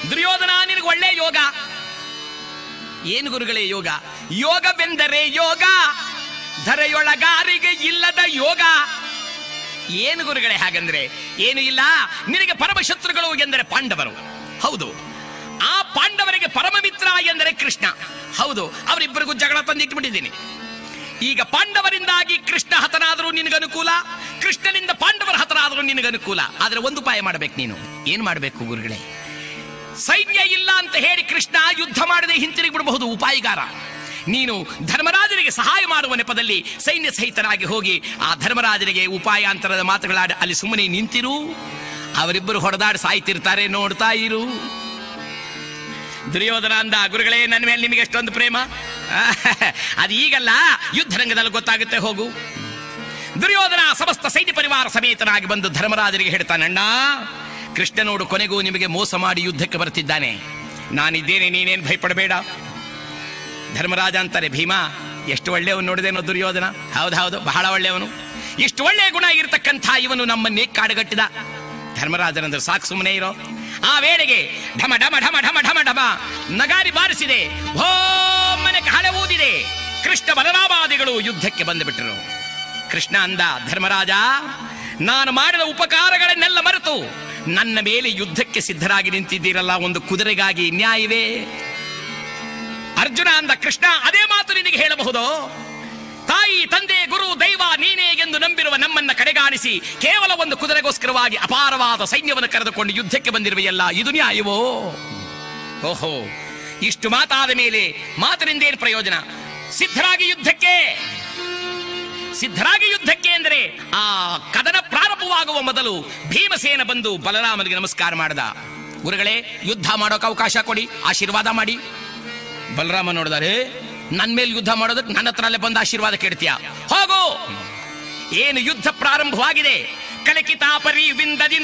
ದುರ್ಯೋಧನ ನಿನಗೆ ಒಳ್ಳೆ ಯೋಗ ಏನು ಗುರುಗಳೇ ಯೋಗ ಯೋಗವೆಂದರೆ ಯೋಗ ಧರೆಯೊಳಗಾರಿಗೆ ಇಲ್ಲದ ಯೋಗ ಏನು ಗುರುಗಳೇ ಹಾಗಂದ್ರೆ ಏನು ಇಲ್ಲ ನಿನಗೆ ಪರಮ ಶತ್ರುಗಳು ಎಂದರೆ ಪಾಂಡವರು ಹೌದು ಆ ಪಾಂಡವರಿಗೆ ಪರಮ ಮಿತ್ರ ಎಂದರೆ ಕೃಷ್ಣ ಹೌದು ಅವರಿಬ್ಬರಿಗೂ ಜಗಳ ತಂದಿಟ್ಬಿಟ್ಟಿದ್ದೀನಿ ಈಗ ಪಾಂಡವರಿಂದಾಗಿ ಕೃಷ್ಣ ಹತನಾದರೂ ನಿನಗನುಕೂಲ ಕೃಷ್ಣನಿಂದ ಪಾಂಡವರ ಹತನಾದರೂ ನಿನಗನುಕೂಲ ಆದ್ರೆ ಒಂದು ಉಪಾಯ ಮಾಡಬೇಕು ನೀನು ಏನ್ ಮಾಡಬೇಕು ಗುರುಗಳೇ ಸೈನ್ಯ ಇಲ್ಲ ಅಂತ ಹೇಳಿ ಕೃಷ್ಣ ಯುದ್ಧ ಮಾಡದೆ ಹಿಂತಿರುಗಿ ಬಿಡಬಹುದು ಉಪಾಯಗಾರ ನೀನು ಧರ್ಮರಾಜನಿಗೆ ಸಹಾಯ ಮಾಡುವ ನೆಪದಲ್ಲಿ ಸೈನ್ಯ ಸಹಿತನಾಗಿ ಹೋಗಿ ಆ ಧರ್ಮರಾಜನಿಗೆ ಉಪಾಯಾಂತರದ ಮಾತುಗಳಾಡಿ ಅಲ್ಲಿ ಸುಮ್ಮನೆ ನಿಂತಿರು ಅವರಿಬ್ಬರು ಹೊಡೆದಾಡಿ ಸಾಯ್ತಿರ್ತಾರೆ ನೋಡ್ತಾ ಇರು ದುರ್ಯೋಧನ ಅಂದ ಗುರುಗಳೇ ನನ್ನ ಮೇಲೆ ನಿಮಗೆ ಎಷ್ಟೊಂದು ಪ್ರೇಮ ಅದು ಈಗಲ್ಲ ಯುದ್ಧ ರಂಗದಲ್ಲಿ ಗೊತ್ತಾಗುತ್ತೆ ಹೋಗು ದುರ್ಯೋಧನ ಸಮಸ್ತ ಸೈನ್ಯ ಪರಿವಾರ ಸಮೇತನಾಗಿ ಬಂದು ಧರ್ಮರಾಜನಿಗೆ ಹೇಳ್ತಾನಣ್ಣ ಕೃಷ್ಣ ನೋಡು ಕೊನೆಗೂ ನಿಮಗೆ ಮೋಸ ಮಾಡಿ ಯುದ್ಧಕ್ಕೆ ಬರ್ತಿದ್ದಾನೆ ನಾನಿದ್ದೇನೆ ನೀನೇನು ಭಯಪಡಬೇಡ ಧರ್ಮರಾಜ ಅಂತಾರೆ ಭೀಮಾ ಎಷ್ಟು ಒಳ್ಳೆಯವನು ನೋಡಿದೇನೋ ದುರ್ಯೋಧನ ಹೌದು ಹೌದು ಬಹಳ ಒಳ್ಳೆಯವನು ಇಷ್ಟು ಒಳ್ಳೆಯ ಗುಣ ಇರತಕ್ಕಂಥ ಇವನು ನಮ್ಮನ್ನೇ ಕಾಡುಗಟ್ಟಿದ ಧರ್ಮರಾಜನಂದ್ರೆ ಸಾಕು ಸುಮ್ಮನೆ ಇರೋ ಆ ವೇಳೆಗೆ ಢಮ ಢಮ ಢಮ ಢಮ ಢಮ ಢಮ ನಗಾರಿ ಬಾರಿಸಿದೆ ಭೋಮನೆ ಹಳೆ ಊದಿದೆ ಕೃಷ್ಣ ಬಲರಾಮಾದಿಗಳು ಯುದ್ಧಕ್ಕೆ ಬಂದು ಬಿಟ್ಟರು ಕೃಷ್ಣ ಅಂದ ಧರ್ಮರಾಜ ನಾನು ಮಾಡಿದ ಉಪಕಾರಗಳನ್ನೆಲ್ಲ ಮರೆತು ನನ್ನ ಮೇಲೆ ಯುದ್ಧಕ್ಕೆ ಸಿದ್ಧರಾಗಿ ನಿಂತಿದ್ದೀರಲ್ಲ ಒಂದು ಕುದುರೆಗಾಗಿ ನ್ಯಾಯವೇ ಅರ್ಜುನ ಅಂದ ಕೃಷ್ಣ ಅದೇ ಮಾತು ನಿನಗೆ ಹೇಳಬಹುದು ತಾಯಿ ತಂದೆ ಗುರು ದೈವ ನೀನೇ ಎಂದು ನಂಬಿರುವ ನಮ್ಮನ್ನ ಕಡೆಗಾಣಿಸಿ ಕೇವಲ ಒಂದು ಕುದುರೆಗೋಸ್ಕರವಾಗಿ ಅಪಾರವಾದ ಸೈನ್ಯವನ್ನು ಕರೆದುಕೊಂಡು ಯುದ್ಧಕ್ಕೆ ಬಂದಿರುವೆಯಲ್ಲ ಇದು ನ್ಯಾಯವೋ ಓಹೋ ಇಷ್ಟು ಮಾತಾದ ಮೇಲೆ ಮಾತಿನಿಂದ ಏನು ಪ್ರಯೋಜನ ಸಿದ್ಧರಾಗಿ ಯುದ್ಧಕ್ಕೆ ಸಿದ್ಧರಾಗಿ ಯುದ್ಧಕ್ಕೆ ಎಂದರೆ ಆ ಕದನ ಪ್ರಾರಂಭವಾಗುವ ಮೊದಲು ಭೀಮಸೇನ ಬಂದು ಬಲರಾಮನಿಗೆ ನಮಸ್ಕಾರ ಮಾಡದ ಗುರುಗಳೇ ಯುದ್ಧ ಮಾಡೋಕೆ ಅವಕಾಶ ಕೊಡಿ ಆಶೀರ್ವಾದ ಮಾಡಿ ಬಲರಾಮ ನೋಡಿದಾರೆ ನನ್ನ ಮೇಲೆ ಯುದ್ಧ ಮಾಡೋದಕ್ಕೆ ನನ್ನ ಹತ್ರ ಅಲ್ಲೇ ಬಂದು ಆಶೀರ್ವಾದ ಕೇಳ್ತೀಯ ಹೋಗು ಏನು ಯುದ್ಧ ಪ್ರಾರಂಭವಾಗಿದೆ ಕಳಕಿತಾಪರಿ ವಿಂದದಿ